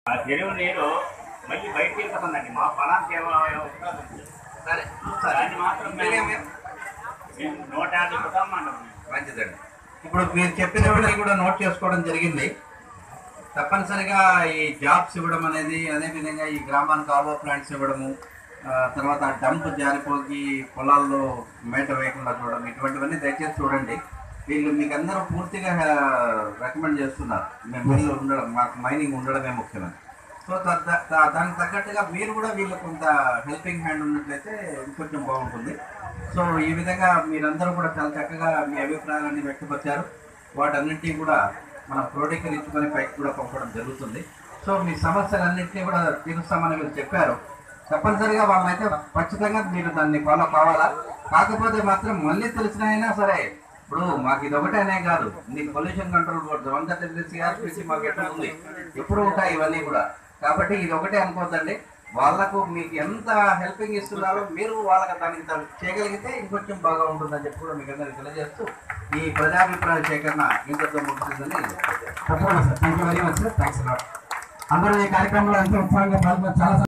ఆ చెరువు నీరు మళ్ళీ బయటికి వెళ్ళిపోతుందండి మా పొలానికి ఏమో- సరే దాన్ని మాత్రం మేము- మేము- మేము నూట యాభై కుటుంబాలు మంచిదండి ఇప్పుడు మీరు చెప్పినవన్నీ కూడా నోట్ చేసుకోవడం జరిగింది తప్పనిసరిగా ఈ జాబ్స్ ఇవ్వడం అనేది అదేవిధంగా ఈ గ్రామానికి ఆల్వో ప్లాంట్స్ ఇవ్వడము ఆ, తర్వాత ఆ డంప్ జారిపోకి పొలాల్లో మేట వేయకుండా చూడడం ఇటువంటివన్నీ దయచేసి చూడండి వీళ్ళు మీకు అందరూ పూర్తిగా రికమెండ్ చేస్తున్నారు మేము మిల్లు ఉండడం మాకు మైనింగ్ ఉండడమే ముఖ్యమని సో దా- దా- దా- దానికి తగ్గట్టుగా మీరు కూడా వీళ్ళకి కొంత హెల్పింగ్ హ్యాండ్ ఉన్నట్లయితే ఇంకొంచెం బాగుంటుంది సో ఈ విధంగా మీరందరూ కూడా చాలా చక్కగా మీ అభిప్రాయాలన్నీ వ్యక్తపరిచారు వాటన్నింటినీ కూడా మనం క్రోడీకరించుకొని పైకి కూడా పంపడం జరుగుతుంది సో మీ సమస్యలన్నింటినీ కూడా తీరుస్తామని మీరు చెప్పారు తప్పనిసరిగా వాళ్ళైతే ఖచ్చితంగా మీరు దాన్ని ఫాలో కావాలా కాకపోతే మాత్రం మళ్ళీ తెలిసిన అయినా సరే ఇప్పుడు మాకు ఇది ఒకటేనే కాదు నీకు pollution control board one thirty three CRPC మాకు ఎట్లా ఉంది ఎప్పుడు ఉంటాయి ఇవన్నీ కూడా కాబట్టి ఇది ఒకటే అనుకోద్దండి వాళ్ళకు మీకు ఎంత హెల్పింగ్ ఇస్తున్నారో మీరు వాళ్ళకి దానికి దా- చేయగలిగితే ఇంకొంచెం బాగా ఉంటుందని చెప్పి కూడా మీకు అందరికీ తెలియజేస్తూ ఈ ప్రజాభిప్రాయ సేకరణ ఇంతతో ముగిసిందని తప్పకుండా sir thank you very much sir thanks అందరూ ఈ కార్యక్రమంలో ఎంతో ఉత్సాహంగా పాల్గొన్నారు చాలా